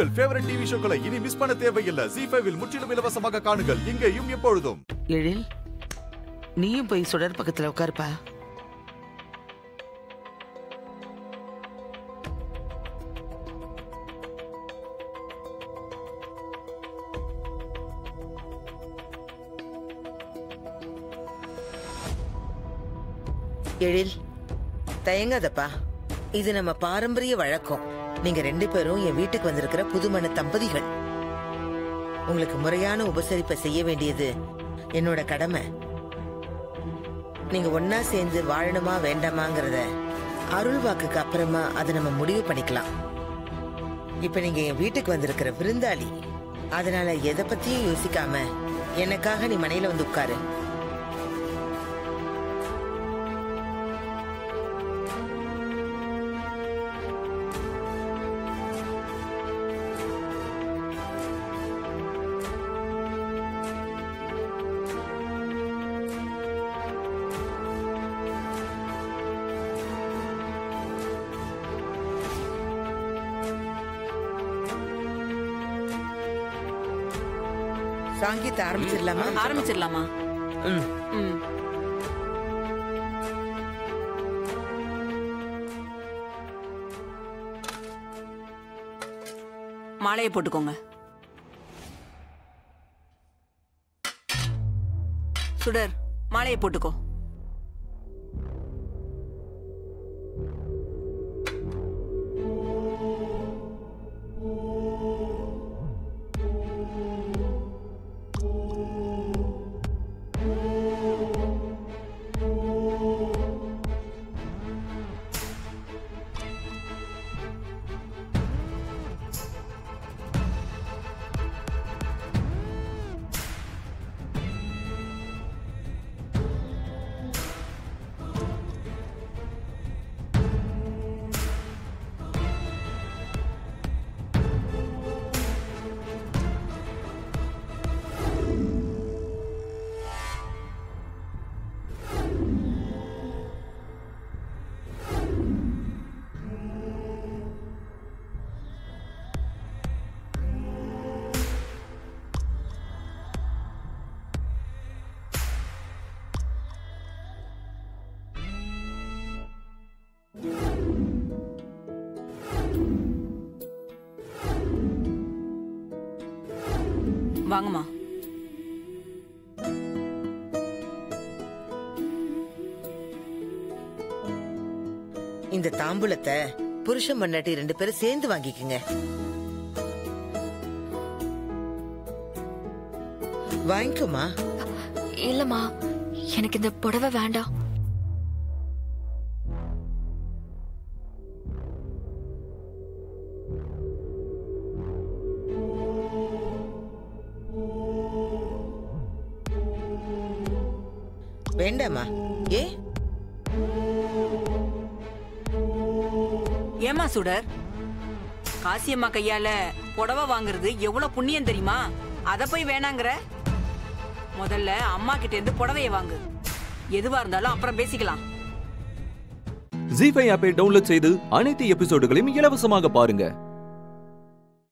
உங்கள் favourite TV ஷோக்களை இனி miss பண்ண தேவையில்லை ஜி ஃபைவில் முற்றிலும் இலவசமாக காணுங்கள் இங்கேயும் எப்பொழுதும் எழில் நீயும் போய் சுடர் பக்கத்துல உட்காருப்பா எழில் தயங்காதப்பா இது நம்ம பாரம்பரிய வழக்கம் நீங்க ரெண்டு பேரும் என் வீட்டுக்கு வந்திருக்கிற புதுமண தம்பதிகள் உங்களுக்கு முறையான உபசரிப்பை செய்ய வேண்டியது என்னோட கடமை நீங்க ஒன்னா சேர்ந்து வாழணுமா வேண்டாமாங்கிறத அருள் வாக்குக்கு அப்புறமா அதை நம்ம முடிவு பண்ணிக்கலாம் இப்ப நீங்க என் வீட்டுக்கு வந்திருக்கிற விருந்தாளி அதனால எதை பத்தியும் யோசிக்காம எனக்காக நீ மனையில வந்து உட்காரு சாங்கீத் ஆரம்பிச்சிடலாமா ஆரம்பிச்சிடலாமா ம் ம் மாலையை போட்டுக்கோங்க சுடர் மாலையை போட்டுக்கோ வாங்கம்மா இந்த தாம்பூலத்தை புருஷன் மண்ணாட்டி ரெண்டு பேரும் சேர்ந்து வாங்கிக்கங்க வாங்கிக்கோமா இல்லம்மா எனக்கு இந்த புடவை வேண்டாம் வேண்டாமா ஏ ஏமா சுடர் காசியம்மா கையால புடவை வாங்குறது எவ்வளவு புண்ணியம் தெரியுமா அத போய் வேணாங்கிற முதல்ல அம்மா கிட்ட இருந்து புடவைய வாங்கு எதுவா இருந்தாலும் அப்புறம் பேசிக்கலாம் ஜி ஃபைவ் ஆப்பை டவுன்லோட் செய்து அனைத்து எபிசோடுகளையும் இலவசமாக பாருங்க